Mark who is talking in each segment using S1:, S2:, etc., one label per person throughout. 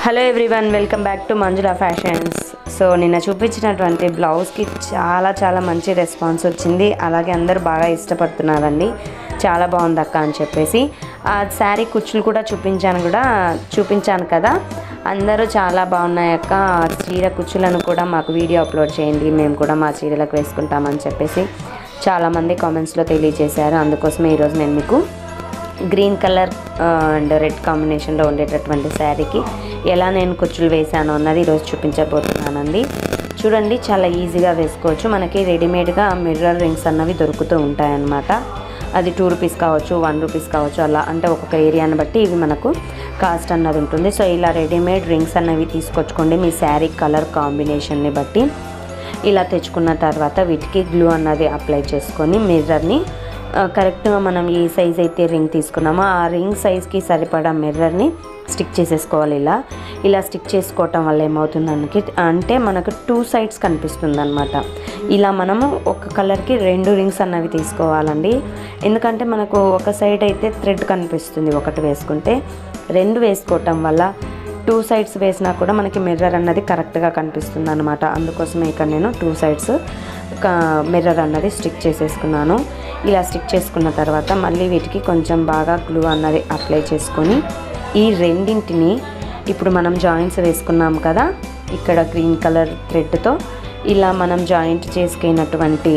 S1: hello everyone welcome back to Manjula fashions so నిన్న చూపించినటువంటి బ్లౌజ్కి చాలా చాలా మంచి రెస్పాన్స్ వచ్చింది అలాగే అందరూ బాగా ఇష్టపడుతున్నారండి చాలా బాగుంది అక్క అని చెప్పేసి ఆ శారీ కుచ్చులు కూడా చూపించాను కూడా చూపించాను కదా అందరూ చాలా బాగున్నాయి అక్క ఆ చీర కుచ్చులను కూడా మాకు వీడియో అప్లోడ్ చేయండి మేము కూడా మా చీరలకు వేసుకుంటామని చెప్పేసి చాలామంది కామెంట్స్లో తెలియజేశారు అందుకోసమే ఈరోజు నేను మీకు గ్రీన్ కలర్ అండ్ రెడ్ కాంబినేషన్లో ఉండేటటువంటి శారీకి ఎలా నేను కుచ్చులు వేసాను అన్నది ఈరోజు చూపించబోతున్నానండి చూడండి చాలా ఈజీగా వేసుకోవచ్చు మనకి రెడీమేడ్గా మిర్రర్ రింగ్స్ అన్నవి దొరుకుతూ ఉంటాయన్నమాట అది టూ రూపీస్ కావచ్చు వన్ రూపీస్ కావచ్చు అలా అంటే ఒక్కొక్క ఏరియాని బట్టి ఇవి మనకు కాస్ట్ అన్నది ఉంటుంది సో ఇలా రెడీమేడ్ రింగ్స్ అన్నవి తీసుకొచ్చుకోండి మీ శారీ కలర్ కాంబినేషన్ని బట్టి ఇలా తెచ్చుకున్న తర్వాత వీటికి గ్లూ అన్నది అప్లై చేసుకొని మిర్రర్ని కరెక్ట్గా మనం ఏ సైజ్ అయితే రింగ్ తీసుకున్నామో ఆ రింగ్ సైజ్కి సరిపడా మిర్రర్ని స్టిక్ చేసేసుకోవాలి ఇలా ఇలా స్టిక్ చేసుకోవటం వల్ల ఏమవుతుందానికి అంటే మనకు టూ సైడ్స్ కనిపిస్తుంది అనమాట ఇలా మనము ఒక కలర్కి రెండు రింగ్స్ అన్నవి తీసుకోవాలండి ఎందుకంటే మనకు ఒక సైడ్ అయితే థ్రెడ్ కనిపిస్తుంది ఒకటి వేసుకుంటే రెండు వేసుకోవటం వల్ల టూ సైడ్స్ వేసినా కూడా మనకి మిర్రర్ అన్నది కరెక్ట్గా కనిపిస్తుంది అనమాట అందుకోసమే ఇక్కడ నేను టూ సైడ్స్ మిర్రర్ అన్నది స్టిక్ చేసేసుకున్నాను ఇలా స్టిక్ చేసుకున్న తర్వాత మళ్ళీ వీటికి కొంచెం బాగా గ్లూ అన్నది అప్లై చేసుకొని ఈ రెండింటిని ఇప్పుడు మనం జాయింట్స్ వేసుకున్నాం కదా ఇక్కడ గ్రీన్ కలర్ థ్రెడ్తో ఇలా మనం జాయింట్ చేసుకున్నటువంటి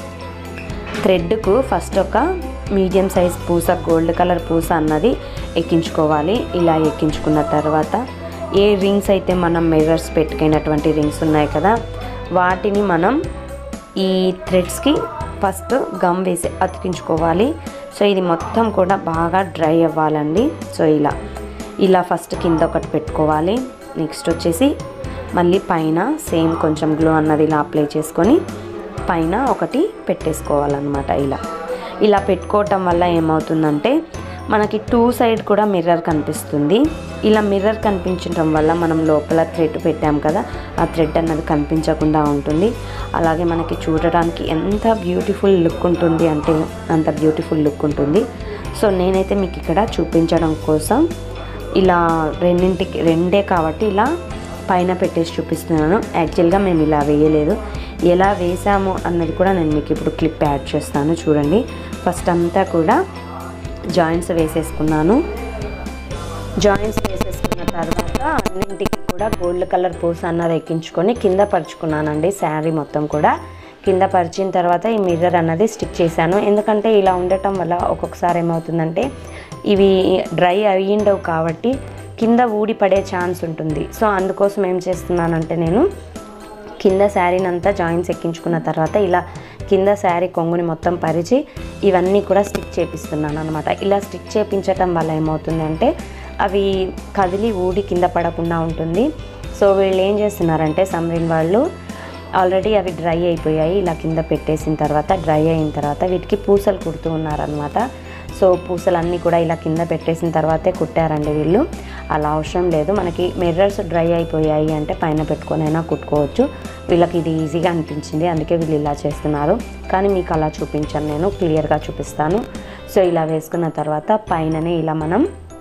S1: థ్రెడ్కు ఫస్ట్ ఒక మీడియం సైజ్ పూస గోల్డ్ కలర్ పూస అన్నది ఎక్కించుకోవాలి ఇలా ఎక్కించుకున్న తర్వాత ఏ రింగ్స్ అయితే మనం మిర్రర్స్ పెట్టుకున్నటువంటి రింగ్స్ ఉన్నాయి కదా వాటిని మనం ఈ థ్రెడ్స్కి ఫస్ట్ గమ్ వేసి అతికించుకోవాలి సో ఇది మొత్తం కూడా బాగా డ్రై అవ్వాలండి సో ఇలా ఇలా ఫస్ట్ కింద ఒకటి పెట్టుకోవాలి నెక్స్ట్ వచ్చేసి మళ్ళీ పైన సేమ్ కొంచెం గ్లో అన్నది ఇలా అప్లై చేసుకొని పైన ఒకటి పెట్టేసుకోవాలన్నమాట ఇలా ఇలా పెట్టుకోవటం వల్ల ఏమవుతుందంటే మనకి టూ సైడ్ కూడా మిర్రర్ కనిపిస్తుంది ఇలా మిర్రర్ కనిపించడం వల్ల మనం లోపల థ్రెడ్ పెట్టాం కదా ఆ థ్రెడ్ అన్నది కనిపించకుండా ఉంటుంది అలాగే మనకి చూడడానికి ఎంత బ్యూటిఫుల్ లుక్ ఉంటుంది అంటే అంత బ్యూటిఫుల్ లుక్ ఉంటుంది సో నేనైతే మీకు ఇక్కడ చూపించడం కోసం ఇలా రెండింటికి రెండే కాబట్టి ఇలా పైన పెట్టేసి చూపిస్తున్నాను యాక్చువల్గా మేము ఇలా వేయలేదు ఎలా వేసాము అన్నది కూడా నేను మీకు ఇప్పుడు క్లిప్ యాడ్ చేస్తాను చూడండి ఫస్ట్ అంతా కూడా జాయింట్స్ వేసేసుకున్నాను జాయింట్స్ వేసేసుకున్న తర్వాత అన్నింటికి కూడా గోల్డ్ కలర్ పూస అన్నది ఎక్కించుకొని కింద పరుచుకున్నానండి శారీ మొత్తం కూడా కింద పరిచిన తర్వాత ఈ మిర్రర్ అన్నది స్టిక్ చేశాను ఎందుకంటే ఇలా ఉండటం వల్ల ఒక్కొక్కసారి ఏమవుతుందంటే ఇవి డ్రై అయ్యిండవు కాబట్టి కింద ఊడి పడే ఛాన్స్ ఉంటుంది సో అందుకోసం ఏం చేస్తున్నానంటే నేను కింద శారీని అంతా జాయింట్స్ ఎక్కించుకున్న తర్వాత ఇలా కింద శారీ కొంగుని మొత్తం పరిచి ఇవన్నీ కూడా స్టిక్ చేపిస్తున్నాను అనమాట ఇలా స్టిక్ చేపించటం వల్ల ఏమవుతుందంటే అవి కదిలి ఊడి కింద పడకుండా ఉంటుంది సో వీళ్ళు ఏం చేస్తున్నారంటే సమ్రిన్ వాళ్ళు ఆల్రెడీ అవి డ్రై అయిపోయాయి ఇలా కింద పెట్టేసిన తర్వాత డ్రై అయిన తర్వాత వీటికి పూసలు కుడుతూ ఉన్నారనమాట సో పూసలన్నీ కూడా ఇలా కింద పెట్టేసిన తర్వాతే కుట్టారండి వీళ్ళు అలా అవసరం లేదు మనకి మిర్రర్స్ డ్రై అయిపోయాయి అంటే పైన పెట్టుకొని అయినా కుట్టుకోవచ్చు వీళ్ళకి ఇది ఈజీగా అనిపించింది అందుకే వీళ్ళు ఇలా చేస్తున్నారు కానీ మీకు అలా చూపించాను నేను క్లియర్గా చూపిస్తాను సో ఇలా వేసుకున్న తర్వాత పైననే ఇలా మనం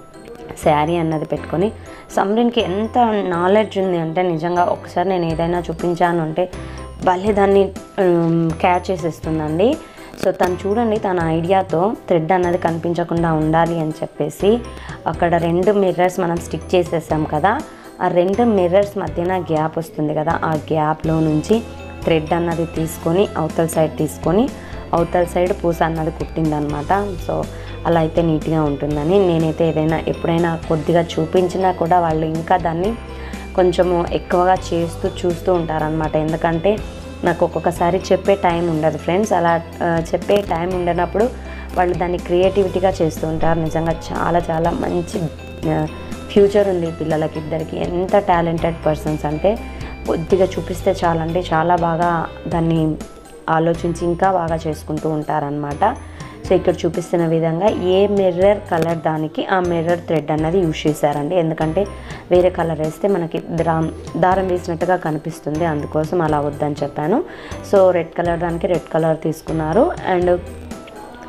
S1: శారీ అన్నది పెట్టుకొని సమ్రిన్కి ఎంత నాలెడ్జ్ ఉంది అంటే నిజంగా ఒకసారి నేను ఏదైనా చూపించాను అంటే భలే దాన్ని క్యాచ్ చేసేస్తుందండి సో తను చూడండి తన ఐడియాతో థ్రెడ్ అన్నది కనిపించకుండా ఉండాలి అని చెప్పేసి అక్కడ రెండు మిర్రర్స్ మనం స్టిక్ చేసేసాం కదా ఆ రెండు మిర్రర్స్ మధ్యన గ్యాప్ వస్తుంది కదా ఆ గ్యాప్లో నుంచి థ్రెడ్ అన్నది తీసుకొని అవతల సైడ్ తీసుకొని అవతల సైడ్ పూస అన్నది కుట్టిందనమాట సో అలా అయితే నీట్గా ఉంటుందని నేనైతే ఏదైనా ఎప్పుడైనా కొద్దిగా చూపించినా కూడా వాళ్ళు ఇంకా దాన్ని కొంచెము ఎక్కువగా చేస్తూ చూస్తూ ఉంటారనమాట ఎందుకంటే నాకు ఒక్కొక్కసారి చెప్పే టైం ఉండదు ఫ్రెండ్స్ అలా ఆ, చెప్పే టైం ఉండనప్పుడు వాళ్ళు దాన్ని క్రియేటివిటీగా చేస్తూ ఉంటారు నిజంగా చాలా చాలా మంచి ఫ్యూచర్ ఉంది ఈ పిల్లలకి ఇద్దరికి ఎంత టాలెంటెడ్ పర్సన్స్ అంటే కొద్దిగా చూపిస్తే చాలండి చాలా బాగా దాన్ని ఆలోచించి ఇంకా బాగా చేసుకుంటూ ఉంటారనమాట సో ఇక్కడ చూపిస్తున్న విధంగా ఏ మిర్రర్ కలర్ దానికి ఆ మిర్రర్ థ్రెడ్ అన్నది యూజ్ చేశారండి ఎందుకంటే వేరే కలర్ వేస్తే మనకి దా దారం వేసినట్టుగా కనిపిస్తుంది అందుకోసం అలా వద్దని చెప్పాను సో రెడ్ కలర్ దానికి రెడ్ కలర్ తీసుకున్నారు అండ్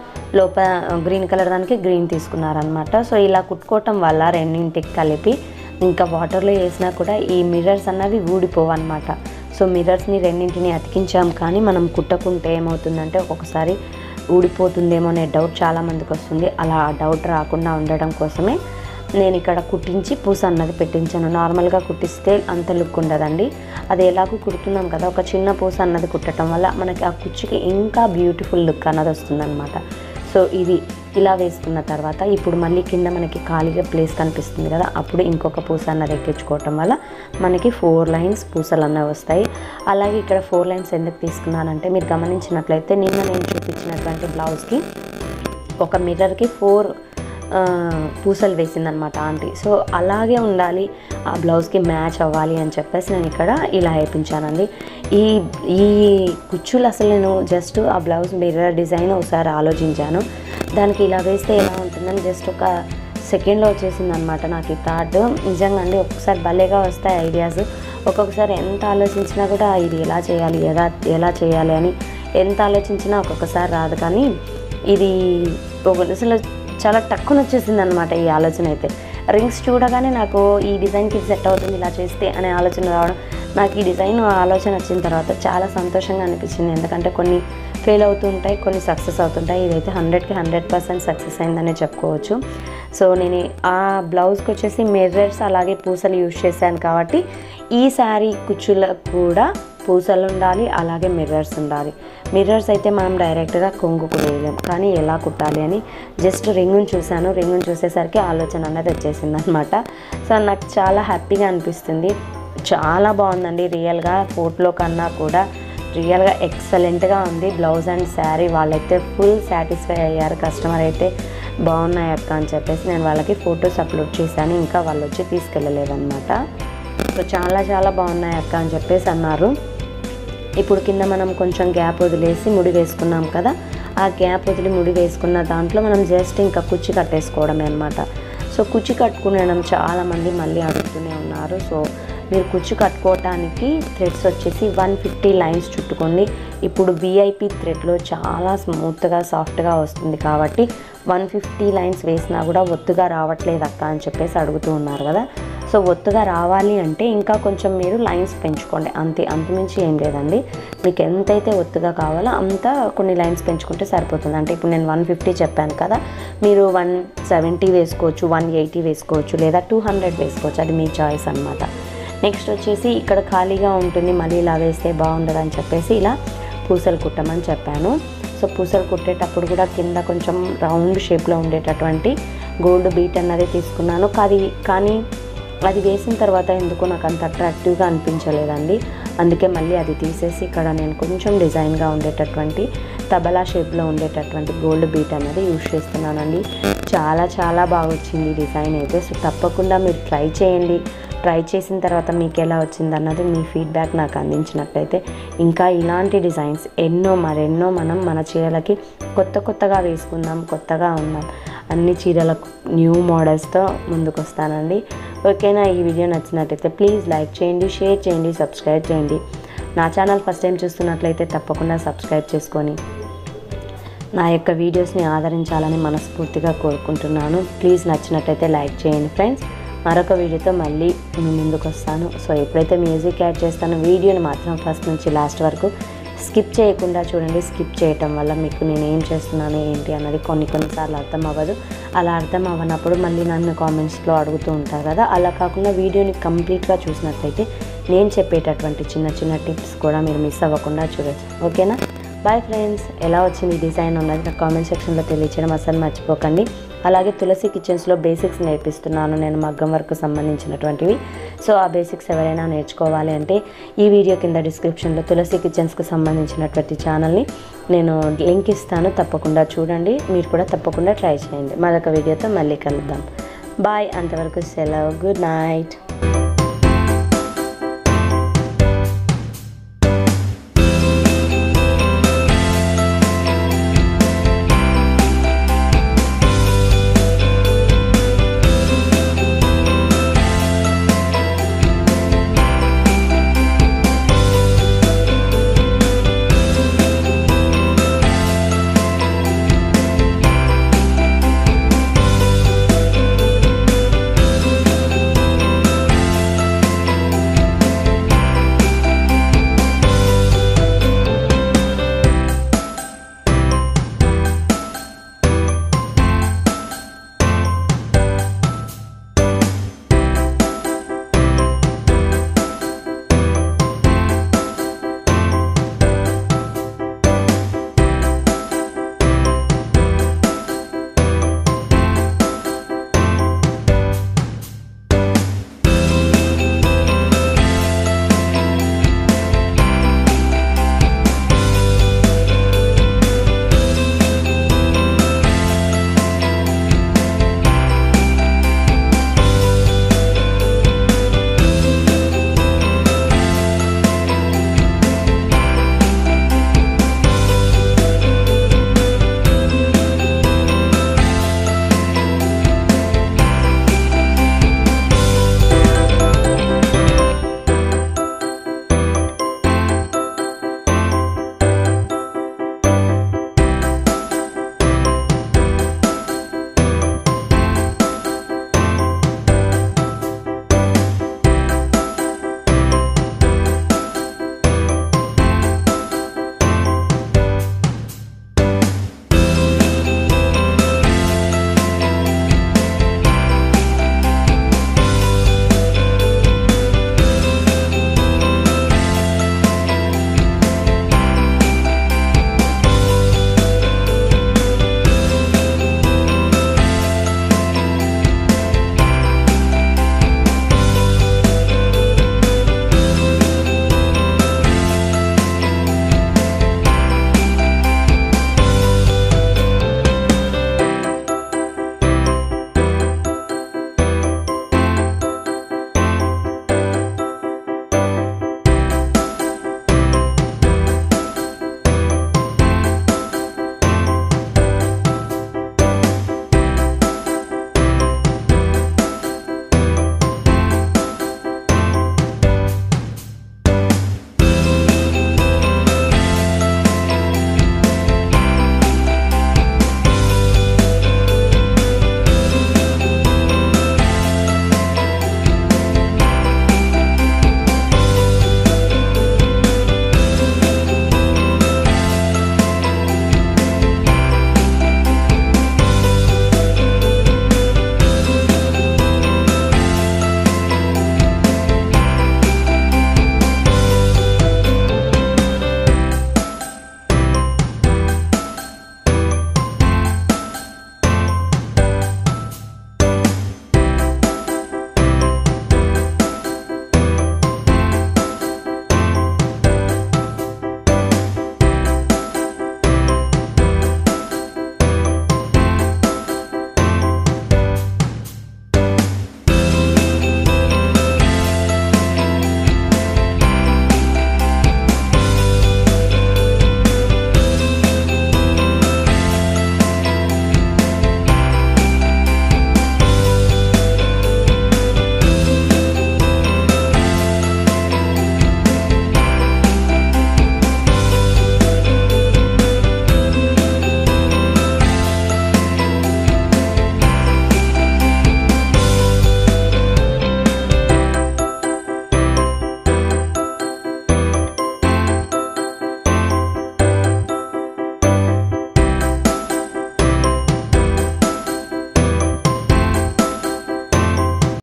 S1: లోపల గ్రీన్ కలర్ దానికి గ్రీన్ తీసుకున్నారనమాట సో ఇలా కుట్టుకోవటం వల్ల రెండింటికి కలిపి ఇంకా వాటర్లో వేసినా కూడా ఈ మిర్రర్స్ అన్నవి ఊడిపోవు అనమాట సో మిర్రర్స్ని రెండింటిని అతికించాం కానీ మనం కుట్టకుంటే ఏమవుతుందంటే ఒక్కొక్కసారి ఊడిపోతుందేమో అనే డౌట్ చాలా మందికి వస్తుంది అలా ఆ డౌట్ రాకుండా ఉండడం కోసమే నేను ఇక్కడ కుట్టించి పూస అన్నది పెట్టించాను నార్మల్గా కుట్టిస్తే అంత లుక్ ఉండదండి అది ఎలాగో కుడుతున్నాం కదా ఒక చిన్న పూస అన్నది కుట్టడం వల్ల మనకి ఆ కుర్చీకి ఇంకా బ్యూటిఫుల్ లుక్ అన్నది వస్తుందన్నమాట సో ఇది ఇలా వేసుకున్న తర్వాత ఇప్పుడు మళ్ళీ కింద మనకి ఖాళీగా ప్లేస్ కనిపిస్తుంది కదా అప్పుడు ఇంకొక పూస అన్నది ఎక్కించుకోవటం వల్ల మనకి ఫోర్ లైన్స్ పూసలు అన్నవి వస్తాయి అలాగే ఇక్కడ ఫోర్ లైన్స్ ఎందుకు తీసుకున్నానంటే మీరు గమనించినట్లయితే నిన్న నేను చూపించినటువంటి బ్లౌజ్కి ఒక మిర్రర్కి ఫోర్ ఆ, పూసలు వేసిందనమాట ఆంటీ సో అలాగే ఉండాలి ఆ బ్లౌజ్కి మ్యాచ్ అవ్వాలి అని చెప్పేసి నేను ఇక్కడ ఇలా వేయించానండి ఈ ఈ కుచ్చులు అసలు నేను జస్ట్ ఆ బ్లౌజ్ మిర్రర్ డిజైన్ ఒకసారి ఆలోచించాను దానికి ఇలా వేస్తే ఎలా ఉంటుందని జస్ట్ ఒక సెకండ్లో వచ్చేసింది అనమాట నాకు ఈ థాట్ నిజంగా అండి ఒక్కొక్కసారి భలేగా వస్తాయి ఐడియాస్ ఒక్కొక్కసారి ఎంత ఆలోచించినా కూడా ఇది ఎలా చేయాలి ఎలా ఎలా చేయాలి అని ఎంత ఆలోచించినా ఒక్కొక్కసారి రాదు కానీ ఇది ఒక అసలు చాలా టక్కున వచ్చేసింది అనమాట ఈ ఆలోచన అయితే రింగ్స్ చూడగానే నాకు ఈ డిజైన్కి సెట్ అవుతుంది ఇలా చేస్తే అనే ఆలోచన రావడం నాకు ఈ డిజైన్ ఆలోచన వచ్చిన తర్వాత చాలా సంతోషంగా అనిపించింది ఎందుకంటే కొన్ని ఫెయిల్ అవుతుంటాయి కొన్ని సక్సెస్ అవుతుంటాయి ఇదైతే హండ్రెడ్కి హండ్రెడ్ పర్సెంట్ సక్సెస్ అయిందనే చెప్పుకోవచ్చు సో నేను ఆ బ్లౌజ్కి వచ్చేసి మిర్రర్స్ అలాగే పూసలు యూజ్ చేశాను కాబట్టి ఈ శారీ కుచ్చులకు కూడా పూసలు ఉండాలి అలాగే మిర్రర్స్ ఉండాలి మిర్రర్స్ అయితే మనం డైరెక్ట్గా కొంగుకు వేయలేం కానీ ఎలా కుట్టాలి అని జస్ట్ రింగుని చూశాను రింగుని చూసేసరికి ఆలోచన అనేది వచ్చేసింది అనమాట సో నాకు చాలా హ్యాపీగా అనిపిస్తుంది చాలా బాగుందండి రియల్గా ఫోటోలో కన్నా కూడా రియల్గా ఎక్సలెంట్గా ఉంది బ్లౌజ్ అండ్ శారీ వాళ్ళైతే ఫుల్ సాటిస్ఫై అయ్యారు కస్టమర్ అయితే బాగున్నాయి అక్క అని చెప్పేసి నేను వాళ్ళకి ఫొటోస్ అప్లోడ్ చేశాను ఇంకా వాళ్ళు వచ్చి తీసుకెళ్ళలేదన్నమాట సో చాలా చాలా బాగున్నాయి అక్క అని చెప్పేసి అన్నారు ఇప్పుడు కింద మనం కొంచెం గ్యాప్ వదిలేసి ముడి వేసుకున్నాం కదా ఆ గ్యాప్ వదిలి ముడి వేసుకున్న దాంట్లో మనం జస్ట్ ఇంకా కుచ్చి కట్టేసుకోవడమే అనమాట సో కుచ్చి కట్టుకునడం చాలామంది మళ్ళీ అడుగుతూనే ఉన్నారు సో మీరు కుచ్చు కట్టుకోవటానికి థ్రెడ్స్ వచ్చేసి వన్ ఫిఫ్టీ లైన్స్ చుట్టుకోండి ఇప్పుడు విఐపి థ్రెడ్లో చాలా స్మూత్గా సాఫ్ట్గా వస్తుంది కాబట్టి వన్ ఫిఫ్టీ లైన్స్ వేసినా కూడా ఒత్తుగా రావట్లేదు అక్క అని చెప్పేసి అడుగుతూ ఉన్నారు కదా సో ఒత్తుగా రావాలి అంటే ఇంకా కొంచెం మీరు లైన్స్ పెంచుకోండి అంతే అంతమించి ఏం లేదండి మీకు ఎంతైతే ఒత్తుగా కావాలో అంత కొన్ని లైన్స్ పెంచుకుంటే సరిపోతుంది అంటే ఇప్పుడు నేను వన్ ఫిఫ్టీ చెప్పాను కదా మీరు వన్ సెవెంటీ వేసుకోవచ్చు వన్ ఎయిటీ వేసుకోవచ్చు లేదా టూ హండ్రెడ్ వేసుకోవచ్చు అది మీ చాయిస్ అనమాట నెక్స్ట్ వచ్చేసి ఇక్కడ ఖాళీగా ఉంటుంది మళ్ళీ ఇలా వేస్తే బాగుండదు అని చెప్పేసి ఇలా పూసలు కుట్టమని చెప్పాను సో పూసలు కుట్టేటప్పుడు కూడా కింద కొంచెం రౌండ్ షేప్లో ఉండేటటువంటి గోల్డ్ బీట్ అన్నది తీసుకున్నాను కానీ కానీ అది వేసిన తర్వాత ఎందుకో నాకు అంత అట్రాక్టివ్గా అనిపించలేదండి అందుకే మళ్ళీ అది తీసేసి ఇక్కడ నేను కొంచెం డిజైన్గా ఉండేటటువంటి తబలా షేప్లో ఉండేటటువంటి గోల్డ్ బీట్ అనేది యూజ్ చేస్తున్నానండి చాలా చాలా బాగా వచ్చింది ఈ డిజైన్ అయితే సో తప్పకుండా మీరు ట్రై చేయండి ట్రై చేసిన తర్వాత మీకు ఎలా వచ్చింది అన్నది మీ ఫీడ్బ్యాక్ నాకు అందించినట్లయితే ఇంకా ఇలాంటి డిజైన్స్ ఎన్నో మరెన్నో మనం మన చీరలకి కొత్త కొత్తగా వేసుకుందాం కొత్తగా ఉందాం అన్ని చీరలకు న్యూ మోడల్స్తో ముందుకు వస్తానండి ఓకేనా ఈ వీడియో నచ్చినట్లయితే ప్లీజ్ లైక్ చేయండి షేర్ చేయండి సబ్స్క్రైబ్ చేయండి నా ఛానల్ ఫస్ట్ టైం చూస్తున్నట్లయితే తప్పకుండా సబ్స్క్రైబ్ చేసుకొని నా యొక్క వీడియోస్ని ఆదరించాలని మనస్ఫూర్తిగా కోరుకుంటున్నాను ప్లీజ్ నచ్చినట్టయితే లైక్ చేయండి ఫ్రెండ్స్ మరొక వీడియోతో మళ్ళీ మీ ముందుకు వస్తాను సో ఎప్పుడైతే మ్యూజిక్ యాడ్ చేస్తానో వీడియోని మాత్రం ఫస్ట్ నుంచి లాస్ట్ వరకు స్కిప్ చేయకుండా చూడండి స్కిప్ చేయటం వల్ల మీకు నేను ఏం చేస్తున్నాను ఏంటి అన్నది కొన్ని కొన్నిసార్లు అర్థం అవ్వదు అలా అర్థం అవ్వనప్పుడు మళ్ళీ నన్ను కామెంట్స్లో అడుగుతూ ఉంటారు కదా అలా కాకుండా వీడియోని కంప్లీట్గా చూసినట్లయితే నేను చెప్పేటటువంటి చిన్న చిన్న టిప్స్ కూడా మీరు మిస్ అవ్వకుండా చూడొచ్చు ఓకేనా బాయ్ ఫ్రెండ్స్ ఎలా వచ్చింది ఈ డిజైన్ ఉన్నది నాకు కామెంట్ సెక్షన్లో తెలియచేయడం అసలు మర్చిపోకండి అలాగే తులసి కిచెన్స్లో బేసిక్స్ నేర్పిస్తున్నాను నేను మగ్గం వర్క్ సంబంధించినటువంటివి సో ఆ బేసిక్స్ ఎవరైనా నేర్చుకోవాలి అంటే ఈ వీడియో కింద డిస్క్రిప్షన్లో తులసి కిచెన్స్కి సంబంధించినటువంటి ఛానల్ని నేను లింక్ ఇస్తాను తప్పకుండా చూడండి మీరు కూడా తప్పకుండా ట్రై చేయండి మరొక వీడియోతో మళ్ళీ కలుద్దాం బాయ్ అంతవరకు సెలవు గుడ్ నైట్